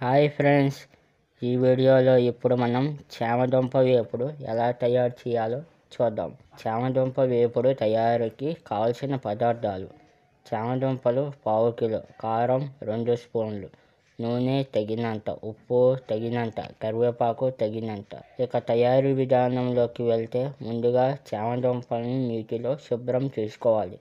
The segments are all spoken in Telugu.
హాయ్ ఫ్రెండ్స్ ఈ వీడియోలో ఇప్పుడు మనం చామదుంప వేపుడు ఎలా తయారు చేయాలో చూద్దాం చామదుంప వేపుడు తయారీకి కావలసిన పదార్థాలు చామదుంపలు పావు కిలో కారం రెండు స్పూన్లు నూనె తగినంత ఉప్పు తగినంత కరివేపాకు తగినంత ఇక తయారీ విధానంలోకి వెళ్తే ముందుగా చామదుంపలను నీటిలో శుభ్రం చేసుకోవాలి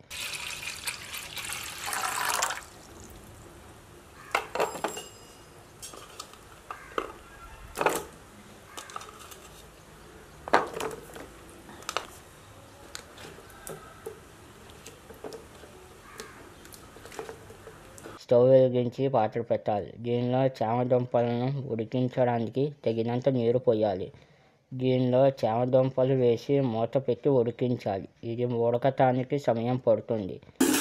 స్టవ్ వెలిగించి పాత్ర పెట్టాలి దీనిలో చామదుంపలను ఉడికించడానికి తగినంత నీరు పోయాలి దీనిలో చామదుంపలు వేసి మూత పెట్టి ఉడికించాలి ఇది ఉడకటానికి సమయం పడుతుంది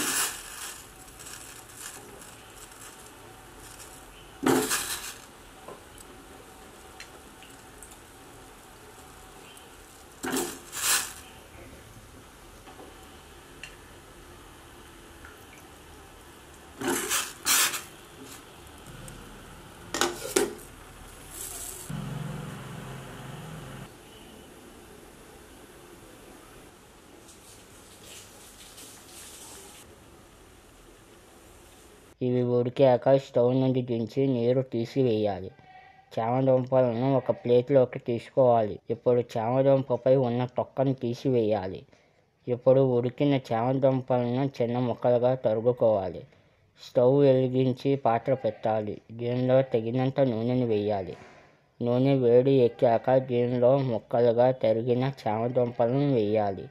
ఇవి ఉడికాక స్టవ్ నుండి దించి నీరు తీసివేయాలి చామదుంపలను ఒక ప్లేట్లోకి తీసుకోవాలి ఇప్పుడు చామదుంపపై ఉన్న తొక్కను తీసివేయాలి ఇప్పుడు ఉడికిన చామదుంపలను చిన్న ముక్కలుగా తరుగుకోవాలి స్టవ్ వెలిగించి పాత్ర పెట్టాలి దీనిలో తగినంత నూనెను వేయాలి నూనె వేడి ఎక్కాక దీనిలో ముక్కలుగా తరిగిన చామదుంపలను వేయాలి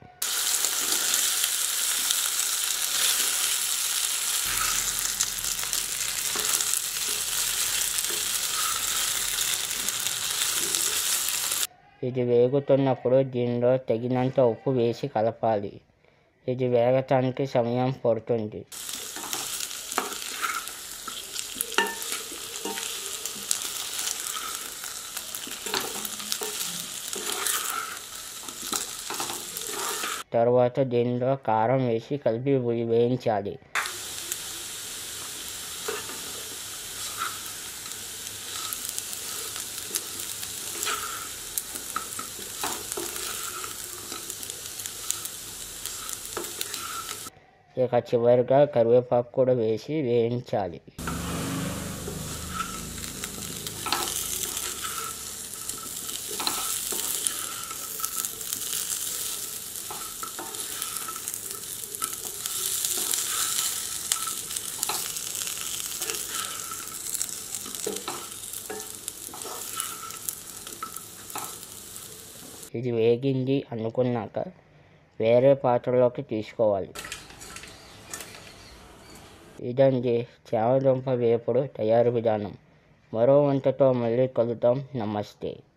ఇది వేగుతున్నప్పుడు దీనిలో తగినంత ఉప్పు వేసి కలపాలి ఇది వేగటానికి సమయం పడుతుంది తర్వాత దీనిలో కారం వేసి కలిపి వేయించాలి ఇక చివరిగా కరివేపాకు కూడా వేసి వేయించాలి ఇది వేగింది అనుకున్నాక వేరే పాత్రలోకి తీసుకోవాలి ఇదండి చామదుంప వేపుడు తయారు విధానం మరో వంటతో మళ్ళీ కలుద్దాం నమస్తే